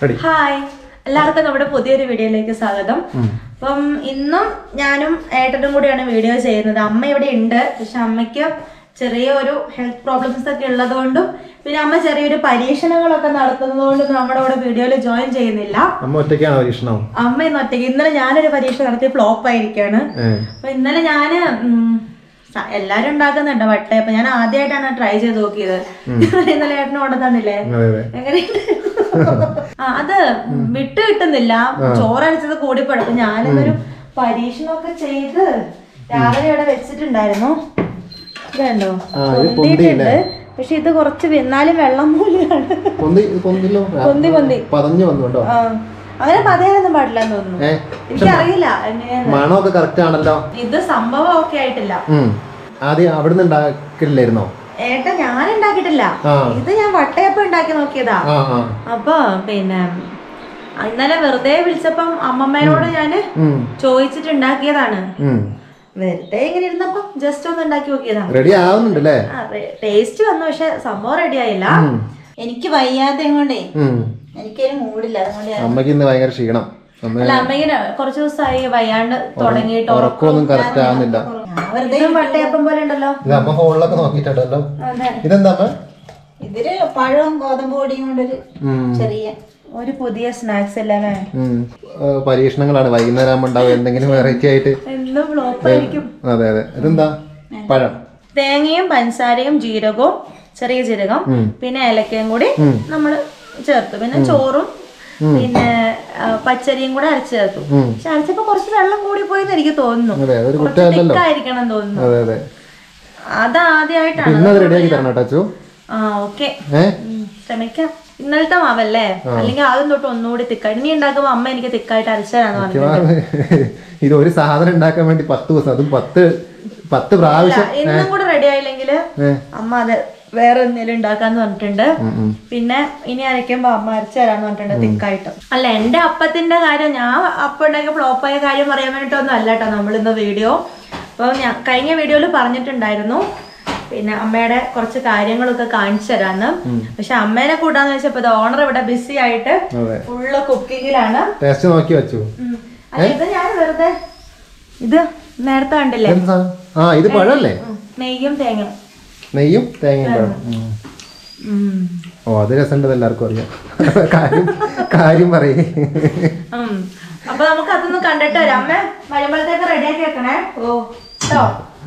Ready hi എല്ലാവർക്കും നമ്മുടെ പുതിയൊരു വീഡിയോയിലേക്ക് സ്വാഗതം അപ്പം ഇന്നും ഞാനും ഏട്ടനും കൂടിയാണ് വീഡിയോ ചെയ്യുന്നത് അമ്മ ഇവിടെ ഉണ്ട് പക്ഷെ അമ്മയ്ക്ക് ചെറിയ ഒരു ഹെൽത്ത് പ്രോബ്ലംസ് ഒക്കെ ഉള്ളതുകൊണ്ടും പിന്നെ അമ്മ ചെറിയൊരു പരീക്ഷണങ്ങളൊക്കെ നടത്തുന്നതുകൊണ്ടും നമ്മുടെ ഇവിടെ വീഡിയോയിൽ ജോയിൻ ചെയ്യുന്നില്ല അമ്മ ഒറ്റയ്ക്കാണ് പരീക്ഷണം അമ്മ ഇന്ന് ഒറ്റയ്ക്ക് ഇന്നലെ ഞാനൊരു പരീക്ഷ നടത്തി ഫ്ലോപ്പ് ആയിരിക്കാണ് ഏഹ് അപ്പൊ ഇന്നലെ ഞാന് ഉം, സ- എല്ലാരും ഉണ്ടാക്കുന്നുണ്ട് വട്ടയപ്പം ഞാൻ ആദ്യമായിട്ടാണ് ട്രൈ ചെയ്ത് നോക്കിയത് ഇന്നലെ ഏട്ടന് കൊണ്ട് തന്നില്ലേ അതെ അതെ എങ്ങനെയുണ്ട് ആ അത് വിട്ട് കിട്ടുന്നില്ല ചോറടിച്ചത് കൂടിപ്പോഴും അപ്പൊ ഞാനിതൊരു പരീക്ഷണമൊക്കെ ചെയ്ത് രാവിലെ ഇവിടെ വെച്ചിട്ടുണ്ടായിരുന്നു ഇതുണ്ടോ ആ, ഇത് പൊന്തിയിട്ടുണ്ട് പക്ഷെ ഇത് കുറച്ച് വെ- എന്നാലും വെള്ളം പോലെയാണ് പൊന്തി ഇത് പൊന്തില്ലോ പൊന്തി പൊന്തി പതഞ്ഞു വന്നു കേട്ടോ ആ അങ്ങനെ പതയാനൊന്നും പാടില്ല എന്ന് തോന്നുന്നു ഏഹ് എനിക്കറിയില്ല എങ്ങനെയാന്ന് മണമൊക്കെ കറക്റ്റ് ആണല്ലോ ഇത് സംഭവം ഒക്കെ ആയിട്ടില്ല ഉം ആദ്യം അവിടുന്ന് ഉണ്ടാക്കില്ലായിരുന്നോ ഏട്ടാ ഞാൻ ഉണ്ടാക്കിയിട്ടില്ല ആ. ഇത് ഞാൻ വട്ടയപ്പം ഉണ്ടാക്കി നോക്കിയതാ ആ ആ അപ്പൊ പിന്നെ ഇന്നലെ വെറുതെ വിളിച്ചപ്പം അമ്മമ്മേനോട് ഞാന് ഉം ചോദിച്ചിട്ടുണ്ടാക്കിയതാണ് ഉം വെറുതെ ഇങ്ങനെ ഇരുന്നപ്പം ജസ്റ്റ് ഒന്ന് ഉണ്ടാക്കി നോക്കിയതാണ് റെഡി ആവുന്നുണ്ട് അല്ലേ ടേസ്റ്റ് വന്നു പക്ഷെ സംഭവം റെഡി ആയില്ല എനിക്ക് വയ്യാത്ത കൊണ്ടേ ഉം എനിക്കൊരു മൂടില്ല അതുകൊണ്ട് ഞാൻ- അമ്മയ്ക്ക് ഇന്ന് ഭയങ്കര ക്ഷീണം അമ്മ അല്ല അമ്മ ഇങ്ങനെ കുറച്ച് ദിവസമായി വയ്യാണ്ട് തുടങ്ങിയിട്ട് ഉറക്കമൊന്നും കറക്റ്റ് ആവുന്നില്ല ഇതും വട്ടയപ്പം പോലെ ഉണ്ടല്ലോ ഇത് അമ്മ ഫോണിലൊക്കെ നോക്കിയിട്ടുണ്ടല്ലോ അതെ ഇതെന്താ അമ്മ ഇതില് പഴവും ഗോതമ്പ് പൊടിയും കൊണ്ടൊരു ഉം ചെറിയ ഒരു പുതിയ സ്നാക്സ് അല്ലേ ഉം. ഏഹ് പരീക്ഷണങ്ങളാണ് വൈകുന്നേരം ആകുമ്പോൾ ഉണ്ടാവും എന്തെങ്കിലും വെറൈറ്റി ആയിട്ട് എന്നും ഫ്ലോപ്പ് ആയിരിക്കും അതെ അതെ ഇതെന്താ പഴം തേങ്ങയും പഞ്ചസാരയും ജീരകവും ചെറിയ ജീരകം പിന്നെ ഏലക്കയും കൂടി നമ്മൾ ചേർത്തു പിന്നെ ചോറും പിന്നെ ആ, പച്ചരിയും കൂടെ അരച്ച് ചേർത്തു പക്ഷെ അരച്ചപ്പോ കുറച്ച് വെള്ളം കൂടി പോയെന്ന് എനിക്ക് തോന്നുന്നു അതെ അതൊരു കുറച്ച് കുറ്റമല്ലല്ലോ തിക്കായിരിക്കണം തോന്നുന്നു അതെ അതെ അത് ആദ്യമായിട്ടാണ് ഇന്നത് റെഡിയാക്കി തരണം കേട്ടോ അച്ചു ആ ഓക്കെ ഏഹ് ശ്രമിക്കാം ഇന്നലത്തെ മാവല്ലേ അല്ലെങ്കിൽ ആദ്യം തൊട്ട് ഒന്നുകൂടി തിക്കായി ഇനി ഉണ്ടാക്കുമ്പോ അമ്മ എനിക്ക് തിക്കായിട്ട് അരച്ചു തരാന്ന് പറഞ്ഞു ഇത് ഒരു സാധനം ഉണ്ടാക്കാൻ വേണ്ടി പത്ത് ദിവസം അതും പത്ത് പത്ത് പ്രാവശ്യം ഇന്നും കൂടെ റെഡി ആയില്ലെങ്കിൽ ഏഹ് അമ്മ അത് വേറെ എന്തെങ്കിലും ഉണ്ടാക്കാന്ന് പറഞ്ഞിട്ടുണ്ട് ഉം, ഉം. പിന്നെ ഇനി അരയ്ക്കുമ്പോ അമ്മ അരച്ചു തരാന്ന് പറഞ്ഞിട്ടുണ്ട് തിക്കായിട്ട് അല്ല എന്റെ അപ്പത്തിന്റെ കാര്യം ഞാൻ അപ്പം ഉണ്ടാക്കിയ ഫ്ലോപ്പായ കാര്യം പറയാൻ വേണ്ടിട്ടൊന്നും അല്ല കേട്ടോ നമ്മളിന്ന് വീഡിയോ അപ്പോൾ ഞാൻ കഴിഞ്ഞ വീഡിയോയിൽ പറഞ്ഞിട്ടുണ്ടായിരുന്നു പിന്നെ അമ്മയുടെ കുറച്ച് കാര്യങ്ങളൊക്കെ കാണിച്ചു തരാന്ന് പക്ഷെ അമ്മേനെ കൂട്ടാന്ന് വെച്ചപ്പോ ഓണർ ഇവിടെ ബിസി ആയിട്ട് അതെ ഫുള്ള് കുക്കിങ്ങിലാണ് ടേസ്റ്റ് നോക്കി വെച്ചു ഉം. അല്ല ഇത് ഞാൻ വെറുതെ ഇത് നേരത്തെ കണ്ടില്ലേ എന്ത് സാധനം ആ ഇത് പഴമല്ലേ ഉം. നെയ്യും തേങ്ങയും നെയ്യും തേങ്ങയും പഴം ഉം. ഉം. ഓ അത് രസമുണ്ട് എല്ലാവർക്കും അറിയാം കാര്യം കാര്യം പറയേ ഉം. അപ്പൊ നമുക്ക് അതൊന്ന് കണ്ടിട്ട് വരാം അമ്മ വരുമ്പോഴത്തേക്ക് റെഡിയാക്കി വെക്കണേ ഓ കേട്ടോ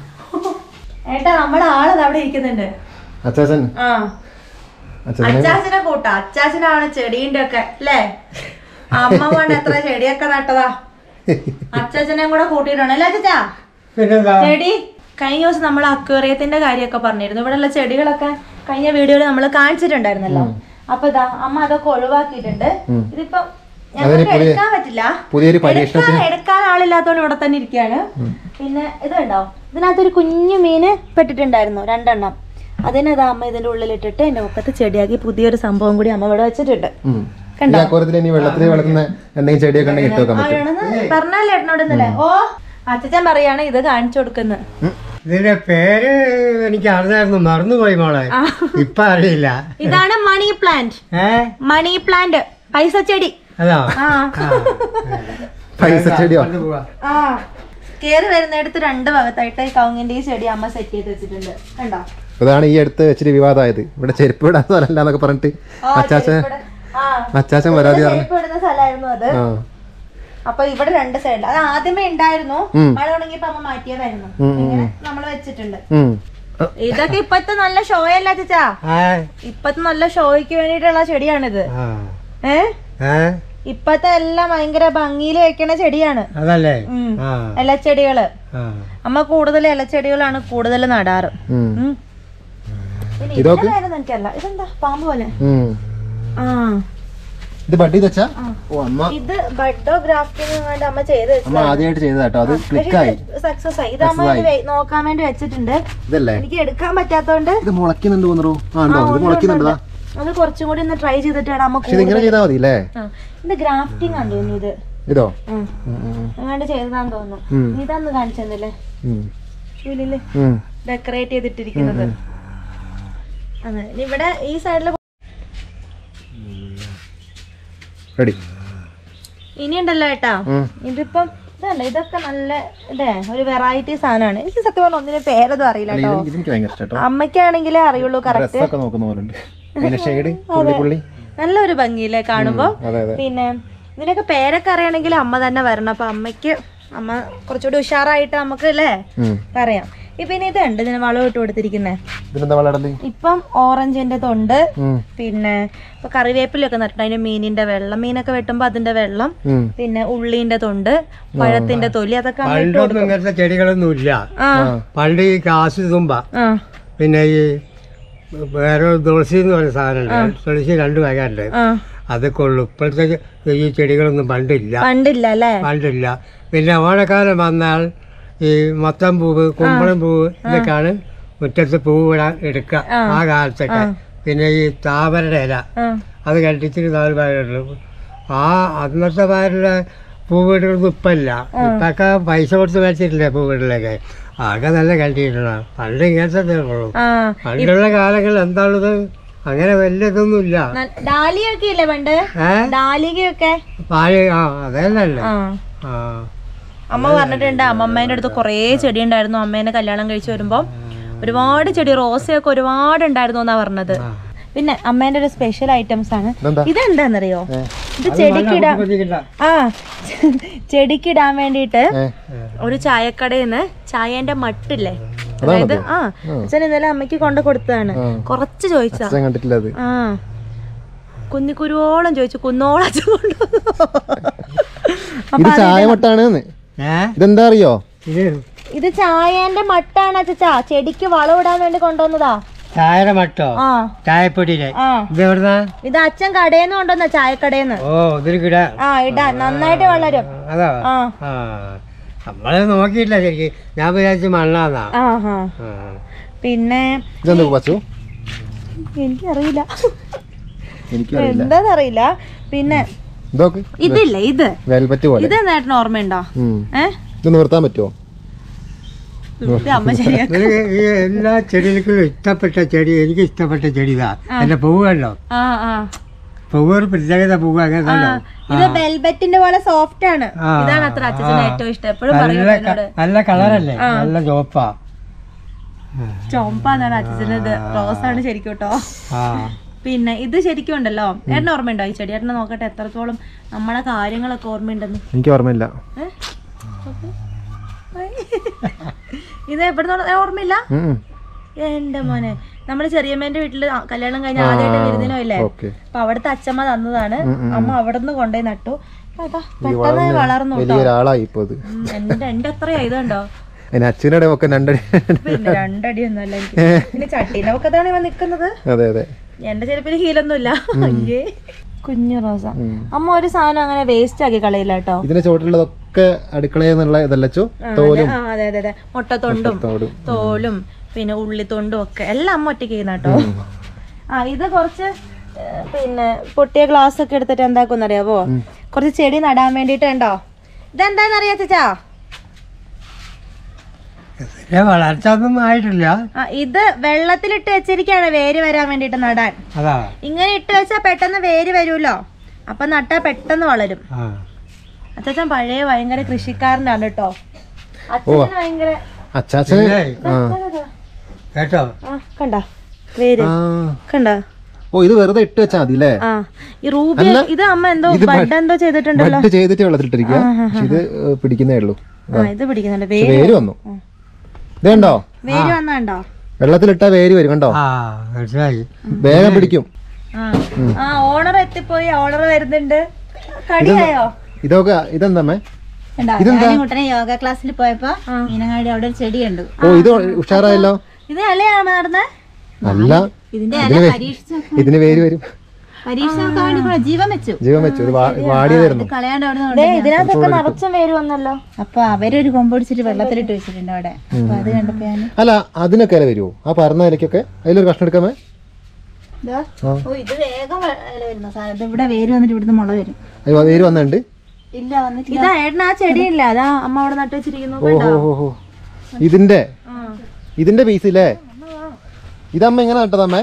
ഏട്ടാ നമ്മുടെ ആള് ദാ അവിടെ ഇരിക്കുന്നുണ്ട് അച്ചാച്ചൻ ആ അച്ചാച്ചനെ അച്ചാച്ചനെ കൂട്ടാ അച്ചാച്ചനാണ് ചെടീന്റെ ഒക്കെ അല്ലേ അമ്മ കൊണ്ട് എത്ര ചെടിയൊക്കെ നട്ടതാ അച്ചാച്ചനെയും കൂടെ കൂട്ടിയിട്ടാണ് അല്ലേ അച്ചാ ചെടി കഴിഞ്ഞ ദിവസം നമ്മൾ അക്വേറിയത്തിന്റെ കാര്യമൊക്കെ പറഞ്ഞിരുന്നു ഇവിടെയുള്ള ചെടികളൊക്കെ കഴിഞ്ഞ വീഡിയോയിൽ നമ്മൾ കാണിച്ചിട്ടുണ്ടായിരുന്നല്ലോ അപ്പൊ ഇതാ അമ്മ അതൊക്കെ ഒഴിവാക്കിയിട്ടുണ്ട് ഇതിപ്പം ഞങ്ങൾക്ക് എടുക്കാൻ പറ്റില്ല പുതിയൊരു പരീക്ഷ എടുക്കാൻ എടുക്കാൻ ആളില്ലാത്തോണ്ട് ഇവിടെ തന്നെ ഇരിക്കുകയാണ് പിന്നെ ഇത് കണ്ടോ ഇതിനകത്തൊരു കുഞ്ഞു മീന് പെട്ടിട്ടുണ്ടായിരുന്നു രണ്ടെണ്ണം അതിനതാ അമ്മ ഇതിന്റെ ഉള്ളിലിട്ടിട്ട് എന്റെ ഒക്കത്ത് ചെടിയാക്കി പുതിയൊരു സംഭവം കൂടി അമ്മ ഇവിടെ വെച്ചിട്ടുണ്ട് ഉം. ഈ അക്കോരത്തിൽ ഇനി വെള്ളത്തിൽ വളർത്തുന്ന എന്തെങ്കിലും ചെടിയൊക്കെ ഉണ്ടെങ്കിൽ ഇട്ട് വെക്കാൻ പറ്റും ആണെന്ന് പറഞ്ഞല്ലേ ഏട്ടനോട് ഇന്നലെ ഓ അച്ഛൻ പറയാണ് ഇത് കാണിച്ചു കൊടുക്കുന്നത് ഇതിന്റെ പേര് എനിക്ക് അറിഞ്ഞായിരുന്നു മറന്നുപോയി മോളെ ഇപ്പൊ അറിയില്ല ഇതാണ് മണി പ്ലാന്റ് ഏ മണി പ്ലാന്റ് പൈസ ചെടി അതോ ആ പൈസ ചെടിയോ കൊണ്ടുപോവാ. ആ കേറി വരുന്നിടത്ത് രണ്ട് ഭാഗത്തായിട്ട് ഈ കവുങ്ങിന്റെ ഈ ചെടി അമ്മ സെറ്റ് ചെയ്ത് വെച്ചിട്ടുണ്ട് കണ്ടോ ഇതാണ് ഈ അടുത്ത് വെച്ചിട്ട് വിവാദമായത് ഇവിടെ ചെരുപ്പ് ഇടാൻ സ്ഥലമല്ല എന്നൊക്കെ പറഞ്ഞിട്ട് അച്ചാച്ചൻ ഇവിടെ- ആ അച്ചാച്ചൻ വരാതെ പറഞ്ഞു ചെരുപ്പ് ഇടുന്ന സ്ഥലമായിരുന്നു അത് ആ അപ്പൊ ഇവിടെ രണ്ട് സൈഡിൽ അത് ആദ്യമേ ഉണ്ടായിരുന്നു ഉം. മഴ തുടങ്ങിയപ്പോ അമ്മ മാറ്റിയതായിരുന്നു ഉം, ഉം, ഇങ്ങനെ നമ്മൾ വെച്ചിട്ടുണ്ട് ഉം. ഇതൊക്കെ ഇപ്പത്തെ നല്ല ഷോ അല്ല ചച്ചാ ആ ഇപ്പത്തെ നല്ല ഷോയ്ക്ക് വേണ്ടിയിട്ടുള്ള ചെടിയാണിത് ആ ഏ ഏ ഇപ്പത്തെ എല്ലാം ഭയങ്കര ഭംഗിയിൽ വെക്കണ ചെടിയാണ് അതല്ലേ ഉം. ആ ഇലച്ചെടികള് ആ അമ്മ കൂടുതൽ ഇലച്ചെടികളാണ് കൂടുതൽ നടാറ് ഉം. ഉം. പിന്നെ ഇതിന്റെ കാര്യം എനിക്കല്ല ഇതെന്താ പാമ്പ് പോലെ ഉം. ആ ഇത് ബഡ് ചെയ്ത് വെച്ചാ ഓ അമ്മ ഇത് ബഡോ ഗ്രാഫ്റ്റിംഗ് വേണ്ടി അമ്മ ചെയ്ത് അമ്മ ആദ്യമായിട്ട് ചെയ്തതാ കേട്ടോ അത് ക്ലിക്കായി സക്സസ് ആയി ഇത് അമ്മ ഇത് വെ- നോക്കാൻ വേണ്ടി വെച്ചിട്ടുണ്ട് ഇതല്ലേ എനിക്ക് എടുക്കാൻ പറ്റാത്തോണ്ട് ഇത് മുളയ്ക്കുന്നുണ്ട് തോന്നുന്നു ആ ഉണ്ടോ ഇത് മുളയ്ക്കുന്നുണ്ടോ അത് കുറച്ചും കൂടി ഒന്ന് ട്രൈ ചെയ്തിട്ടാണ് അമ്മ പക്ഷെ ഇതിങ്ങനെ ചെയ്താൽ മതി അല്ലേ ആ. ഇത് ഗ്രാഫ്റ്റിംഗ് ആണ് തോന്നുന്നു ഇത് ഇതോ ഉം. ഉം, ഉം, അങ്ങാണ്ട് ചെയ്തതാന്ന് തോന്നുന്നു ഉം. ഇതാന്ന് കാണിച്ചെന്നല്ലേ ഉം. ഇതില് ഉം. ഡെക്കറേറ്റ് ചെയ്തിട്ടിരിക്കുന്നത് അതെ ഇനി ഇവിടെ ഈ സൈഡിൽ റെഡി ഇനി ഉണ്ടല്ലോ ഏട്ടാ ഇതിപ്പം ഇതല്ല ഇതൊക്കെ നല്ല ഇതേ ഒരു വെറൈറ്റി സാധനമാണ് എനിക്ക് സത്യം പറഞ്ഞ ഒന്നിനും പേരൊന്നും അറിയില്ല കേട്ടോ ഇതെനിക്ക് ഭയങ്കര ഇഷ്ടം അമ്മയ്ക്കാണെങ്കിലേ അറിയുള്ളൂ കറക്റ്റ് ഡ്രസ്സൊക്കെ നോക്കുന്ന പോലെ ഉണ്ട് അതിന്റെ ഷെയ്ഡ് പുള്ളി പുള്ളി നല്ലൊരു ഭംഗിയില്ലേ കാണുമ്പോ അതെ അതെ പിന്നെ ഇതിനൊക്കെ പേരൊക്കെ അറിയണമെങ്കിൽ അമ്മ തന്നെ വരണം അപ്പൊ അമ്മയ്ക്ക് അമ്മ കുറച്ചുകൂടി ഉഷാറായിട്ട് നമുക്ക് അല്ലേ ഉം. പറയാം ഇപ്പൊ ഇനി ഇതുണ്ട് ഇതിന് വളം ഇട്ട് കൊടുത്തിരിക്കുന്നേ ഇതിനെന്താ വളടല് ഇപ്പം ഓറഞ്ചിന്റെ തൊണ്ട് ഉം. പിന്നെ ഇപ്പൊ കറിവേപ്പിലൊക്കെ നട്ടിട്ട് അതിന് മീനിന്റെ വെള്ളം മീനൊക്കെ വെട്ടുമ്പോ അതിന്റെ വെള്ളം ഉം. പിന്നെ ഉള്ളിന്റെ തൊണ്ട് പഴത്തിന്റെ തൊലി അതൊക്കെ അമ്മ ഇട്ട് പണ്ടൊന്നും ഇങ്ങനത്തെ ചെടികളൊന്നും ഇല്ല ആ പണ്ട് ഈ കാശ് തുമ്പ ആ പിന്നെ ഈ വേറെ ഒരു തുളസി എന്ന് പറയുന്ന സാധനമുണ്ട് തുളസി രണ്ട് വകയുണ്ട് ആ അതൊക്കെ ഉള്ളു ഇപ്പോഴത്തെ ഈ ചെടികളൊന്നും പണ്ടില്ല പണ്ടില്ല അല്ലേ പണ്ടില്ല പിന്നെ ഓണക്കാലം വന്നാൽ ഈ മൊത്തം പൂവ് കുമ്പളം പൂവ് ഇതൊക്കെയാണ് മുറ്റത്ത് പൂവ് ഇടാൻ എടുക്കുക ആ കാലത്തൊക്കെ പിന്നെ ഈ താമരയുടെ ഇല ആ അത് കണ്ടിച്ചിട്ട് നാല് പയറുള്ളൂ ആ അന്നത്തെ പയറിലെ പൂവിടുന്നത് ഇപ്പല്ല ഇപ്പൊക്കെ പൈസ കൊടുത്ത് മേടിച്ചിട്ടില്ലേ പൂവിടലൊക്കെ ആകെ നല്ല കണ്ടിട്ടുള്ള പണ്ട് ഇങ്ങനത്തെ ഉള്ളൂ ആ പണ്ടുള്ള കാലങ്ങളിൽ എന്താണത് അങ്ങനെ വലിയ ഇതൊന്നുമില്ല ന- ഡാലിയൊക്കെ ഇല്ലേ പണ്ട് ഏ ഡാലികയൊക്കെ പാല് ആ അതല്ലേ ആ ആ അമ്മ പറഞ്ഞിട്ടുണ്ട് അമ്മമ്മേന്റെ അടുത്ത് കുറേ ചെടി ഉണ്ടായിരുന്നു അമ്മേനെ കല്യാണം കഴിച്ചു വരുമ്പോ ഒരുപാട് ചെടി റോസയൊക്കെ ഒരുപാട് ഉണ്ടായിരുന്നു എന്നാ പറഞ്ഞത് പിന്നെ അമ്മേന്റെ ഒരു സ്പെഷ്യൽ ഐറ്റംസ് ആണ് ഇതെന്താ? ഇതെന്താന്നറിയോ ഇത് ചെടിക്കിടാൻ ബുദ്ധിമുട്ടാ. ആ ചെടിക്കിടാൻ വേണ്ടിയിട്ട് ഏ ഒരു ചായക്കടയിൽ നിന്ന് ചായന്റെ മട്ടില്ലേ അതായത് ആ അച്ഛൻ ഇന്നലെ അമ്മയ്ക്ക് കൊണ്ട് കൊടുത്തതാണ് കുറച്ച് ചോദിച്ചാ അച്ഛൻ കണ്ടിട്ടില്ല അത് ആ കുന്നിക്കുരുവോളം ചോദിച്ചു കുന്നോളം അച്ഛൻ കൊണ്ടുവന്നു ഇത് ചായ മട്ടാണ് ഏ ഇതെന്താ അറിയോ ഇത് ഇത് ചായന്റെ മട്ടാണ് അച്ഛാ ചെടിക്ക് വളമിടാൻ വേണ്ടി കൊണ്ടുവന്നതാ ചായയുടെ മട്ടോ ആ ചായപ്പൊടിയിലെ ആ ഇത് എവിടുന്നാ ഇത് അച്ഛൻ കടേന്ന് കൊണ്ടുവന്ന ചായക്കടേന്ന് ഓ ഇതിൽ കിട ആ ഇടാൻ നന്നായിട്ട് വളരും അതാ ആ ആ നമ്മളെ നോക്കിയില്ല ശരിക്കും ഞാൻ വിചാരിച്ചു മണ്ണാന്നാ ആ ഹാ ആ. പിന്നെ ഇതെന്താ പച്ചു എനിക്കറിയില്ല എനിക്കും അറിയില്ല എന്താന്നറിയില്ല പിന്നെ ഇതൊക്കെ ഇതില്ലേ ഇത് വെൽവെറ്റ് പോലെ ഇത് നേട്ടന് ഓർമ്മയുണ്ടോ ഉം. ഏ ഇത് നിർത്താൻ പറ്റുമോ ഇത് അമ്മ ശരിയാ ഇതില് ഈ എല്ലാ ചെടികൾക്കും ഇഷ്ടപ്പെട്ട ചെടി എനിക്ക് ഇഷ്ടപ്പെട്ട ചെടി ഇതാ എന്റെ പൂവ് കണ്ടോ ആ ആ പൂവ് ഒരു പ്രത്യേകത പൂവ് അങ്ങനെ ആ, കണ്ടോ ഇത് വെൽബെറ്റിന്റെ പോലെ സോഫ്റ്റ് ആണ് ആ, ഇതാണ് അത്ര അച്ഛന് ഏറ്റവും ഇഷ്ടം എപ്പോഴും പറയും നല്ല എന്നോട് ക- നല്ല കളറല്ലേ നല്ല ചോപ്പാ ചുമപ്പാന്നാണ് അച്ഛന് ഇത് റോസാണ് ശരിക്കും കേട്ടോ ആ പിന്നെ ഇത് ശരിക്കും ഉണ്ടല്ലോ ഏട്ടന് ഓർമ്മയുണ്ടോ ഈ ചെടി ഏട്ടനെ നോക്കട്ടെ എത്രത്തോളം നമ്മളെ കാര്യങ്ങളൊക്കെ ഓർമ്മയുണ്ടെന്ന് എനിക്ക് ഓർമ്മയില്ല ഏ? ഇത് എവിടെ ഓർമ്മയില്ല ഉം, ഉം. എന്റെ മോനെ നമ്മുടെ ചെറിയമ്മേന്റെ വീട്ടില് ആ കല്യാണം കഴിഞ്ഞ ആദ്യമായിട്ട് വിരുന്നിനോ ഇല്ലേ ഓക്കെ അപ്പൊ അവിടുത്തെ അച്ഛമ്മ തന്നതാണ് അമ്മ അവിടെ നിന്ന് കൊണ്ടുപോയി നട്ടു അപ്പൊ അതാ പെട്ടെന്ന് വളർന്നു കേട്ടോ വലിയൊരാളായി ഇപ്പൊ ഇത് ഉം, എന്റെ എന്റെ അത്ര ഇതുണ്ടോ അതിന് അച്ഛനുടെ ഒക്കെ രണ്ടടി പിന്നെ രണ്ടടി ഒന്നുമല്ല എനിക്ക് പിന്നെ ചട്ടീന്റെ ഒക്കെ അതാണ് ഇവ നിക്കുന്നത് അതെ അതെ എന്റെ ചെരുപ്പിൽ ഹീലൊന്നുമില്ല അയ്യേ കുഞ്ഞു റോസ അമ്മ ഒരു സാധനം അങ്ങനെ വേസ്റ്റ് ആക്കി കളയില്ല കേട്ടോ ഇതിന്റെ ചോട്ടിലുള്ളതൊക്കെ അടുക്കളയിൽ നിന്നുള്ള ഇതല്ലച്ചു ആ, തോലും അതെ, ആ, അതെ അതെ അതെ മുട്ടത്തൊണ്ടും തോടും തോലും പിന്നെ ഉള്ളിത്തൊണ്ടും ഒക്കെ എല്ലാം അമ്മ ഒറ്റയ്ക്ക് ചെയ്യുന്ന കേട്ടോ ആ ഇത് കുറച്ച് ഏ, പിന്നെ പൊട്ടിയ ഗ്ലാസ് ഒക്കെ എടുത്തിട്ട് എന്താക്കും അറിയാവോ കുറച്ച് ചെടി നടാൻ വേണ്ടിട്ട് ഉണ്ടോ ഇതെന്താന്നറിയാ ചേച്ചാ ഇതിന്റെ വളർച്ച ഒന്നും ആയിട്ടില്ല ആ ഇത് വെള്ളത്തിലിട്ട് വെച്ചിരിക്കുകയാണ് വേര് വരാൻ വേണ്ടിട്ട് നടാൻ അതാ ഇങ്ങനെ ഇട്ട് വെച്ചാൽ പെട്ടെന്ന് വേര് വരുമല്ലോ അപ്പൊ നട്ടാ പെട്ടെന്ന് വളരും ആ അച്ഛൻ പഴയ ഭയങ്കര കൃഷിക്കാരനാണ് കേട്ടോ അച്ഛന് ഭയങ്കര അച്ചാച്ചന് ഇല്ലേ? ആ കേട്ടോ ആ കണ്ട വേര് ആ. കണ്ട ഓ ഇത് വെറുതെ ഇട്ട് വെച്ചാ മതി അല്ലേ ആ ഈ റൂബി ഇത് അമ്മ എന്തോ ബഡ് എന്തോ ചെയ്തിട്ടുണ്ടല്ലോ ബഡ് ചെയ്തിട്ട് വെള്ളത്തിലിട്ടിരിക്കുക പക്ഷെ ഇത് ഏ, പിടിക്കുന്നേ ഉള്ളൂ ആ ഇത് പിടിക്കുന്നുണ്ട് പക്ഷെ വേര് വേര് വന്നു ഇത് കണ്ടോ വേര് വന്നണ്ടോ വെള്ളത്തിലിട്ടാ വേര് വരും കണ്ടോ ആ മനസ്സിലായി വേഗം പിടിക്കും ആ ആ ഓണർ എത്തിപ്പോയി ഓണർ വരുന്നുണ്ട് കടിയായോ ഇതൊക്കെ ഇതെന്താ ഞാൻ കുട്ടനെ യോഗ ക്ലാസ്സിൽ പോയപ്പോ മീനങ്ങാടി അവിടെ ഒരു ചെടിയുണ്ട് ഓ ഇത് ഉഷാറായല്ലോ ഇത് അലയാണ് നടന്നേ അല്ല ഇതിന്റെ ഇതിന് വേ- ഇതിന് വേര് വരും പരീക്ഷ നോക്കാൻ വേണ്ടി കൂടെ ജീവൻ വെച്ചു ജീവൻ വെച്ചു ഇത് വാ- വാടിയതായിരുന്നു കളയാണ്ട് അവിടെ ദേ, ഇതിനകത്തൊക്കെ നിറച്ചും വേര് വന്നല്ലോ അപ്പൊ അവരൊരു കൊമ്പൊടിച്ചിട്ട് വെള്ളത്തിലിട്ട് വെച്ചിട്ടുണ്ട് അവിടെ അപ്പൊ അത് കണ്ടപ്പോ ഞാൻ അല്ല അതിനൊക്കെ ഇല വരുമോ ആ പറന്ന ഇലക്കൊക്കെ അതിലൊരു കഷ്ണം എടുക്കാമേ ഇതാ. ആ. ഓ ഇത് വേഗം വ- ഇല വരുന്ന സാധനം ഇത് ഇവിടെ വേര് വന്നിട്ട് ഇവിടുന്ന് മുള വരും അയ്യോ വേര് വന്നിട്ടുണ്ട് ഇല്ല വന്നിട്ടില്ല ഇതാ ഏട്ടൻ ആ ചെടിയില്ല അതാ അമ്മ അവിടെ നട്ടു വെച്ചിരിക്കുന്നു ഓ ഹോ ഹോ ഹോ ഇതിന്റെ ഇതിന്റെ പീസ് ഇല്ലേ ഇതമ്മ എങ്ങനെ നട്ടതമ്മേ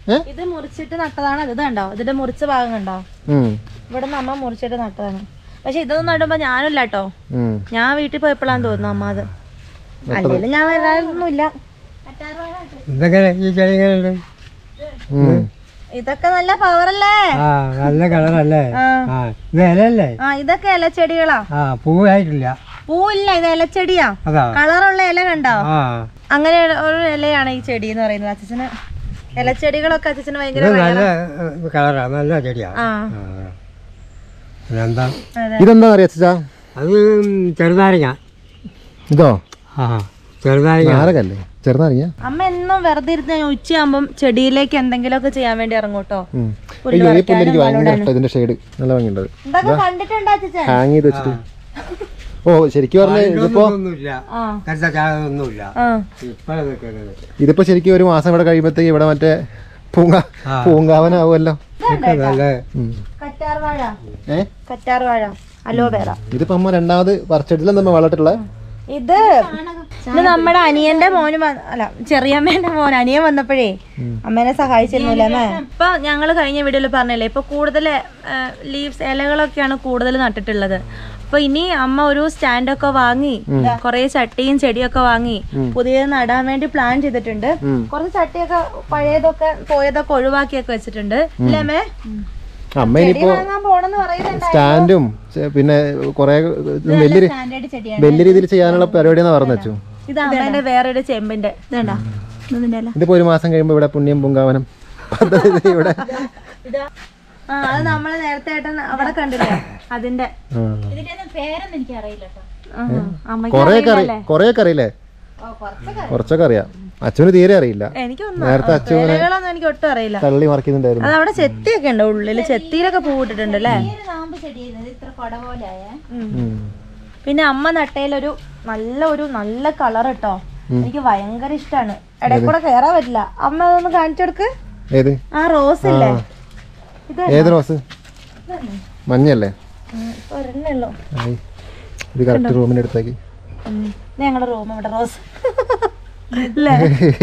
ഏ? ഇത് മുറിച്ചിട്ട് നട്ടതാണ് ഇത് കണ്ടോ ഇതിന്റെ മുറിച്ച ഭാഗം കണ്ടോ ഉം, ഇവിടെ നിന്ന് അമ്മ മുറിച്ചിട്ട് നട്ടതാണ് പക്ഷെ ഇതൊന്നും നടുമ്പോ ഞാനില്ല കേട്ടോ ഉം. ഞാൻ വീട്ടിൽ പോയപ്പോഴാന്ന് തോന്നുന്നു അമ്മ അത് അല്ലെങ്കിൽ ഞാൻ വരാനൊന്നുമില്ല ഇതൊക്കെ ഈ ചെടി ഇങ്ങനെ ഉം. ഇതൊക്കെ നല്ല പവറല്ലേ ആ നല്ല കളറല്ലേ ആ. ആ ഇത് ഇലല്ലേ ആ ഇതൊക്കെ ഇലച്ചെടികളാ ആ പൂവായിട്ടില്ല പൂവില്ല ഇത് ഇലച്ചെടിയാ അതാ കളറുള്ള ഇല കണ്ടോ ആ അങ്ങനെ ഒരു ഇലയാണ് ഈ ചെടി എന്ന് പറയുന്നത് അച്ഛന് ഇലച്ചെടികളൊക്കെ അച്ഛന് ഭയങ്കര ഇത് നല്ല കളറാ നല്ല ചെടിയാ ആ ആ. പിന്നെന്താ അതെ ഇതെന്താ അറിയാ അച്ഛാ അത് ചെറുനാരങ്ങ ഇതോ ആ ചെറുനാരങ്ങ നാരകല്ലേ ചെറുനാരങ്ങ അമ്മ എന്നും വെറുതെ ഇരുന്ന് ഞാൻ ഉച്ചയാകുമ്പം ചെടിയിലേക്ക് എന്തെങ്കിലുമൊക്കെ ചെയ്യാൻ വേണ്ടി ഇറങ്ങും കേട്ടോ ഉം. അയ്യോ ഈ പുല്ല് എനിക്ക് ഭയങ്കര ഇഷ്ടം ഇതിന്റെ ഷെയ്ഡ് നല്ല ഭംഗിയുണ്ട് ഇതൊക്കെ കണ്ടിട്ടുണ്ടോ അച്ഛൻ ഹാങ് ചെയ്ത് വെച്ചിട്ട് ഓ ശരിക്കും പറഞ്ഞ ഇതിപ്പോ ഒന്നുമില്ല ആ കരുത്ത ചാകൊന്നുമില്ല ആ ഇപ്പോഴൊക്കെ ഇതിപ്പോ ശരിക്കും ഒരു മാസം ഇവിടെ കഴിയുമ്പോഴത്തേക്ക് ഇവിടെ മറ്റേ പൂങ്ക ആ. പൂങ്കാവനാവുമല്ലോ നല്ല ഉം. കറ്റാർ വാഴ ഏ കറ്റാർ വാഴ അലോവേറ ഇതിപ്പോ അമ്മ രണ്ടാമത് പറിച്ചെടുത്തില്ല നമ്മ വളർത്തിട്ടുള്ള ഇത് ഇത് നമ്മുടെ അനിയന്റെ മോന് വന്ന- അല്ല ചെറിയമ്മേന്റെ മോൻ അനിയൻ വന്നപ്പോഴേ അമ്മേനെ സഹായിച്ചിരുന്നില്ല അമ്മേ ഇപ്പൊ ഞങ്ങള് കഴിഞ്ഞ വീഡിയോയിൽ പറഞ്ഞില്ലേ ഇപ്പൊ കൂടുതൽ ലീവ്സ് ഇലകളൊക്കെയാണ് കൂടുതൽ നട്ടിട്ടുള്ളത് അപ്പൊ ഇനി അമ്മ ഒരു സ്റ്റാൻഡൊക്കെ വാങ്ങി കുറെ ചട്ടിയും ചെടിയൊക്കെ വാങ്ങി പുതിയത് നടാൻ വേണ്ടി പ്ലാൻ ചെയ്തിട്ടുണ്ട് കുറച്ച് ചട്ടിയൊക്കെ പഴയതൊക്കെ പോയതൊക്കെ ഒഴിവാക്കിയൊക്കെ വെച്ചിട്ടുണ്ട് ഇല്ലേ അമ്മേ അമ്മ ചെടി ഇനിയിപ്പോ വാങ്ങാൻ പോണെന്ന് പറയുന്നുണ്ട് സ്റ്റാൻഡും ചെ- പിന്നെ കൊറേ വലിയ രീ- സ്റ്റാൻഡേർഡ് ചെടിയാണ് വലിയ രീതിയിൽ ചെയ്യാനുള്ള പരിപാടിയെന്നാ പറഞ്ഞു വെച്ചു ഇത് അമ്മേന്റെ വേറൊരു ചെമ്പിന്റെ ഇതുണ്ടോ ഇതിന്റെ ഇല ഇതിപ്പോ ഒരു മാസം കഴിയുമ്പോ ഇവിടെ പുണ്യം പൂങ്കാവനം പദ്ധതി ഇവിടെ ആ അത് നമ്മള് നേരത്തെ ഏട്ടൻ അവിടെ കണ്ടില്ലേ അതിന്റെ ആ. ഇതിന്റെ ഒന്നും പേരൊന്നും എനിക്ക് അറിയില്ല കേട്ടോ ആ, അമ്മയ്ക്ക് കൊറേയൊക്കെ അറി കൊറേയൊക്കെ അറിയില്ലേ കുറച്ചൊക്കെ അറിയാം അച്ഛന് തീരെ അറിയില്ല എനിക്കൊന്നും നേരത്തെ അച്ഛൻ ഇങ്ങനെ പേരുകളൊന്നും എനിക്ക് ഒട്ടും അറിയില്ല തള്ളി മറിക്കുന്നുണ്ടായിരുന്നു അത് അവിടെ ചെത്തിയൊക്കെ ഉണ്ട് ഉള്ളില് ചെത്തിയിലൊക്കെ പൂവിട്ടിട്ടുണ്ട് അല്ലേ ഈ ഒരു നാമ്പ് ചെടി ഇത് ഇത്ര കൊട പോലെ ആയേ ഉം. പിന്നെ അമ്മ നട്ടയിലൊരു നല്ല ഒരു നല്ല കളർ കേട്ടോ എനിക്ക് ഭയങ്കര ഇഷ്ടാണ് ഇടയിൽ കൂടെ കയറാൻ പറ്റില്ല അമ്മ അതൊന്ന് കാണിച്ചു കൊടുക്ക് ഏത് ആ റോസ് ഇല്ലേ ഇത് ഏത് റോസ് മഞ്ഞല്ലേ ഒരെണ്ണേ ഉള്ളൂ ആയി. ഇത് കറക്റ്റ് റൂമിന്റെ അടുത്തേക്ക് ഉം. ഇത് ഞങ്ങളുടെ റൂം ഇവിടെ റോസ് അല്ലേ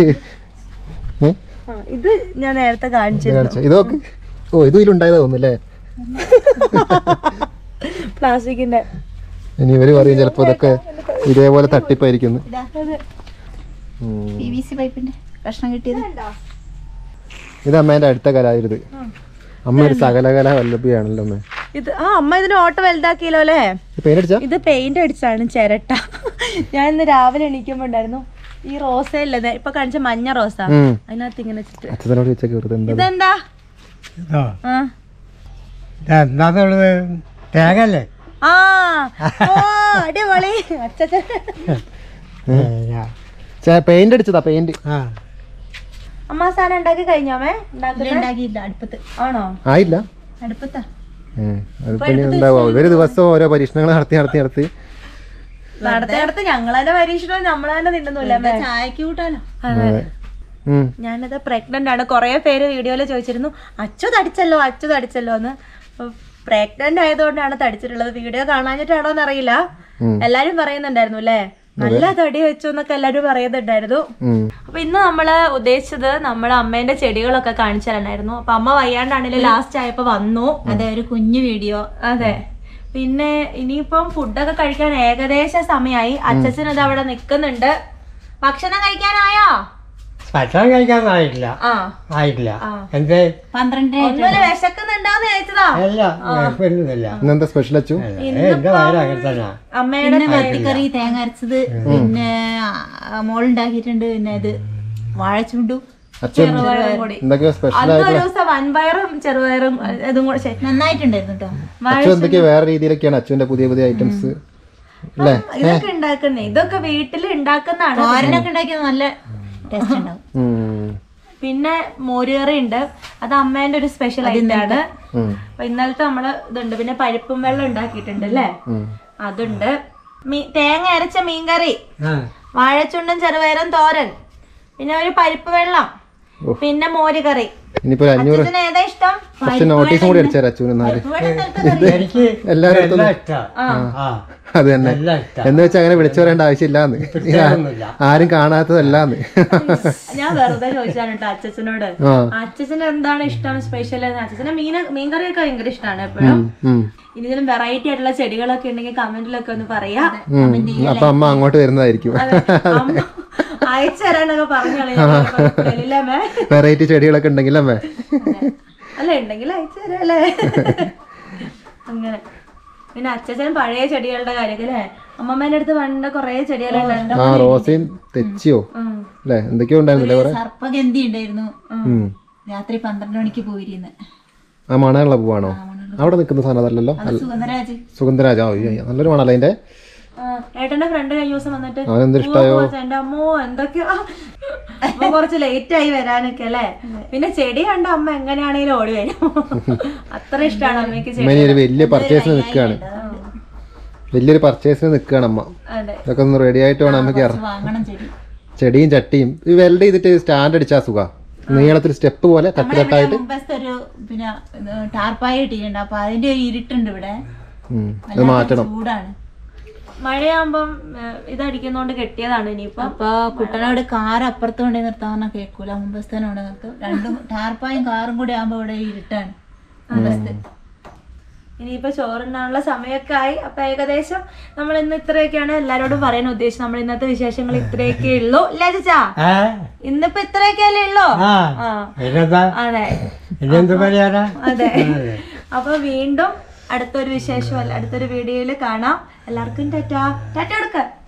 ഏ? ആ, ഇത് ഞാൻ നേരത്തെ കാണിച്ചു ഇത് കാണിച്ചോ? ഇത് നോക്ക് ഓ ഇത് ഇതിലുണ്ടായതാ തോന്നുന്നല്ലേ പ്ലാസ്റ്റിക്കിന്റെ ഇനി ഇവര് പറയും ചിലപ്പോ ഇതൊക്കെ ഇതേപോലെ തട്ടിപ്പായിരിക്കും പി വി സി പൈപ്പിന്റെ കഷ്ണം കിട്ടിയത് ഇത് അമ്മേന്റെ അടുത്ത കലായിരുത് അമ്മ ഒരു സകലകല വല്ലഭിയാണല്ലോ അമ്മ ഇത് ആ അമ്മ ഇതിന് ഓട്ടോ വലുതാക്കിയല്ലോ അല്ലേ പെയിന്റ് അടിച്ചാ ഇത് പെയിന്റ് അടിച്ചാണ് ചിരട്ട ഞാൻ ഇന്ന് രാവിലെ എണീക്കുമ്പോ ഉണ്ടായിരുന്നു ഈ റോസ ഇല്ലേ ഇപ്പൊ കാണിച്ച മഞ്ഞ റോസ ഉം. അതിനകത്ത് ഇങ്ങനെ വെച്ചിട്ട് അച്ഛനോട് ചോദിച്ചാൽ വെറുതെ എന്താ ഇതെന്താ ഇതോ ആ എന്താന്നുള്ളത് തേങ്ങ അല്ലേ ആ ഓ, അടിപൊളി അച്ഛൻ പെയിന്റ് അടിച്ചതാ പെയിന്റ് ആ അമ്മ ആ സാധനം ഉണ്ടാക്കി കഴിഞ്ഞോമേ ഉണ്ടാക്കുന്നത് ഉണ്ടാക്കിയില്ല അടുപ്പത്ത് ആണോ ആയില്ല അടുപ്പത്താ ഏ, അതിപ്പോ ഇനി ഉണ്ടാവോ ഇവര് ദിവസം ഓരോ പരീക്ഷണങ്ങൾ നടത്തി നടത്തി നടത്തി നടത്തി നടത്തി ഞങ്ങൾ തന്നെ പരീക്ഷണം നമ്മൾ തന്നെ തിന്നുന്നില്ല അമ്മേ ചായക്ക് കൂട്ടാലോ അതെ ഉം. ഞാനത് പ്രഗ്നന്റ് ആണ് കുറെ പേര് വീഡിയോയിൽ ചോദിച്ചിരുന്നു അച്ചു തടിച്ചല്ലോ അച്ചു തടിച്ചല്ലോ എന്ന് പ്രഗ്നന്റ് ആയതുകൊണ്ടാണ് തടിച്ചിട്ടുള്ളത് വീഡിയോ കാണാഞ്ഞിട്ടാണോ എന്നറിയില്ല ഉം. എല്ലാരും പറയുന്നുണ്ടായിരുന്നു അല്ലേ നല്ല തടി വെച്ചു എന്നൊക്കെ എല്ലാരും പറയുന്നുണ്ടായിരുന്നു ഉം. അപ്പൊ ഇന്ന് നമ്മള് ഉദ്ദേശിച്ചത് നമ്മളെ അമ്മേന്റെ ചെടികളൊക്കെ കാണിച്ചു തരാനായിരുന്നു അപ്പൊ അമ്മ വയ്യാണ്ടാണെങ്കിലും ലാസ്റ്റ് ആയപ്പോ വന്നു അതെ ഒരു കുഞ്ഞു വീഡിയോ അതെ പിന്നെ ഇനിയിപ്പം ഫുഡൊക്കെ കഴിക്കാൻ ഏകദേശ സമയമായി അച്ഛൻ അത് അവിടെ നിക്കുന്നുണ്ട് ഭക്ഷണം കഴിക്കാനായോ ഭക്ഷണം കഴിക്കാനായിട്ടില്ല ആ ആയിട്ടില്ല ആ. എന്തേ പന്ത്രണ്ടര ഒന്നുമില്ല വിശക്കുന്നുണ്ടോന്ന് ചോദിച്ചതാ അല്ല കുഴപ്പമൊന്നുമില്ല ഇന്നെന്താ സ്പെഷ്യൽ അച്ചു എന്റെ വയറ് അങ്ങനെ തന്നെ അമ്മയുടെ പിന്നെ വെട്ടിക്കറി തേങ്ങ അരച്ചത് പിന്നെ ആ, മോളുണ്ടാക്കിയിട്ടുണ്ട് പിന്നെ ഇത് വാഴച്ചുണ്ടു അച്ഛൻ ചെറുപയറും കൂടി എന്തൊക്കെയോ സ്പെഷ്യൽ അന്ന് ഒരു ദിവസം വൻപയറും ചെറുപയറും അഹ് ഇതും കൂടെ ശരി. നന്നായിട്ടുണ്ടായിരുന്നു കേട്ടോ അച്ചു എന്തൊക്കെയോ വേറെ രീതിയിലൊക്കെയാണ് അച്ഛന്റെ പുതിയ പുതിയ ഐറ്റംസ് അല്ലേ ഇതൊക്കെ ഉണ്ടാക്കുന്നേ ഇതൊക്കെ വീട്ടിൽ ഉണ്ടാക്കുന്നതാണ് തോരനൊക്കെ ഉണ്ടാക്കിയത് നല്ല ടേസ്റ്റ് ഉണ്ടാവും ഉം. പിന്നെ മോരുകറി ഉണ്ട് അത് അമ്മേന്റെ ഒരു സ്പെഷ്യൽ ഐറ്റം ആണ് ഉം. അപ്പൊ ഇന്നലത്തെ നമ്മള് ഇതുണ്ട് പിന്നെ പരിപ്പും വെള്ളം ഉണ്ടാക്കിയിട്ടുണ്ട് അല്ലേ ഉം. അതുണ്ട് മീ തേങ്ങ അരച്ച മീൻകറി ആ വാഴച്ചുണ്ടും ചെറുപയറും തോരൻ പിന്നെ ഒരു പരിപ്പ് വെള്ളം പിന്നെ മോര് കറി ഇനിയിപ്പോ ഒരു അഞ്ഞൂറ് ഇതിന് ഏതാ ഇഷ്ടം കുറച്ച് നോട്ടീസും കൂടി അടിച്ചാൽ അച്ഛന് എന്നാല് എനിക്ക് എല്ലാവരും എല്ലാം ഇഷ്ടാ. ആ അത് തന്നെ എല്ലാം ഇഷ്ടം എന്ന് വെച്ചാൽ അങ്ങനെ വിളിച്ചു പറയേണ്ട ആവശ്യമില്ലാന്ന് പ്രത്യേകമൊന്നുമില്ല. ആരും കാണാത്തതല്ലാന്ന് ഞാൻ വെറുതെ ചോദിച്ചാണ് കേട്ടോ അച്ഛനോട് ആ അച്ഛന് എന്താണ് ഇഷ്ടം സ്പെഷ്യൽ അച്ഛന് മീൻ മീൻകറിയൊക്കെ ഭയങ്കര ഇഷ്ടമാണ് എപ്പോഴും ഉം. ഇതിലും വെറൈറ്റി ആയിട്ടുള്ള ചെടികളൊക്കെ ഉണ്ടെങ്കിൽ കമന്റിലൊക്കെ ഒന്ന് പറയാ ഉം. അപ്പൊ അമ്മ അങ്ങോട്ട് വരുന്നതായിരിക്കും അമ്മ അയച്ചു തരാനൊക്കെ പറഞ്ഞോളേ വെറൈറ്റി ചെടികളൊക്കെ ഉണ്ടെങ്കിൽ അമ്മേ അല്ല ഉണ്ടെങ്കിൽ അയച്ചു തരാം അല്ലേ അങ്ങനെ പിന്നെ അച്ഛൻ പഴയ ചെടികളുടെ കാര്യമൊക്കെ അല്ലേ അമ്മമ്മേന്റെ അടുത്ത് പണ്ട് കൊറേ ചെടികളുണ്ടായിരുന്നു ആ റോസയും തെച്ചിയോ ഉം. അല്ലേ എന്തൊക്കെയോ ഉണ്ടായിരുന്നില്ലേ കുറെ സർപ്പഗന്ധി ഉണ്ടായിരുന്നു ഉം. രാത്രി പന്ത്രണ്ട് മണിക്ക് പോയിരുന്ന് ആ മണമുള്ള പൂവാണോ അവിടെ നിൽക്കുന്ന സാധനം അതല്ലല്ലോ അത് സുഗന്ധരാജ് സുഗന്ധരാജ ഓ അയ്യോ, നല്ലൊരു മണല്ലേ അതിന്റെ ആ, ഏട്ടന്റെ ഫ്രണ്ട് കഴിഞ്ഞ ദിവസം വന്നിട്ട് അവനെന്ത് പൂവ് പറിച്ച് എന്റെ അമ്മോ എന്തൊക്കെയാ അപ്പൊ കുറച്ച് ലേറ്റ് ആയി വരാനൊക്കെ അല്ലേ പിന്നെ ചെടി കണ്ട അമ്മ എങ്ങനെയാണെങ്കിലും ഓടി വരും അത്ര ഇഷ്ടമാണ് അമ്മയ്ക്ക് ചെടി അമ്മ ഇനി ഒരു വലിയ പർച്ചേസിന് നിൽക്കുകയാണ് വലിയൊരു പർച്ചേസിന് നിൽക്കുകയാണ് അമ്മ അതെ ഇതൊക്കെ ഒന്ന് റെഡി ആയിട്ട് വേണം അമ്മയ്ക്ക് ഇറ- വാങ്ങണം ചെടി ചെടിയും ചട്ടിയും ഈ വെൽഡ് ചെയ്തിട്ട് സ്റ്റാൻഡ് അടിച്ചാ സുഖ നീളത്തിൽ സ്റ്റെപ്പ് പോലെ തട്ട് തട്ടായിട്ട് മുമ്പത്തെ ഒരു പിന്നെ ഇത് ടാർപ്പായ ഇട്ടിട്ടുണ്ട് അപ്പൊ അതിന്റെ ഒരു ഇരുട്ടുണ്ട് ഇവിടെ ഉം. അത് മാറ്റണം ചൂടാണ് മഴയാകുമ്പം ഏഹ്, ഇതടിക്കുന്നോണ്ട് കെട്ടിയതാണ് ഇനിയിപ്പം അപ്പൊ കുട്ടനോട് കാർ അപ്പുറത്ത് കൊണ്ടേ നിർത്താൻ പറഞ്ഞാൽ കേൾക്കൂല മുമ്പസ്ഥനെ കൊണ്ട് നിർത്തും രണ്ടും ടാർപ്പായും കാറും കൂടി ആകുമ്പോ ഇവിടെ ഇരുട്ടാണ് മുമ്പസ്ത് ഇനിയിപ്പോ ചോറുണ്ണാനുള്ള സമയമൊക്കെ ആയി അപ്പൊ ഏകദേശം നമ്മൾ ഇന്ന് ഇത്രയൊക്കെയാണ് എല്ലാരോടും പറയാൻ ഉദ്ദേശിച്ചത് നമ്മൾ ഇന്നത്തെ വിശേഷങ്ങൾ ഇത്രയൊക്കെ ഉള്ളൂ ഇല്ല ചേച്ചാ ഏ ഇന്നിപ്പോ ഇത്രയൊക്കെയല്ലേ ഉള്ളൂ ആ ആ പിന്നെന്താ അതെ ഇതെന്ത് പറയാനാ അതെ അപ്പൊ വീണ്ടും അടുത്തൊരു വിശേഷം അടുത്തൊരു വീഡിയോയിൽ കാണാം എല്ലാവർക്കും ടാറ്റ ടാറ്റ കൊടുക്ക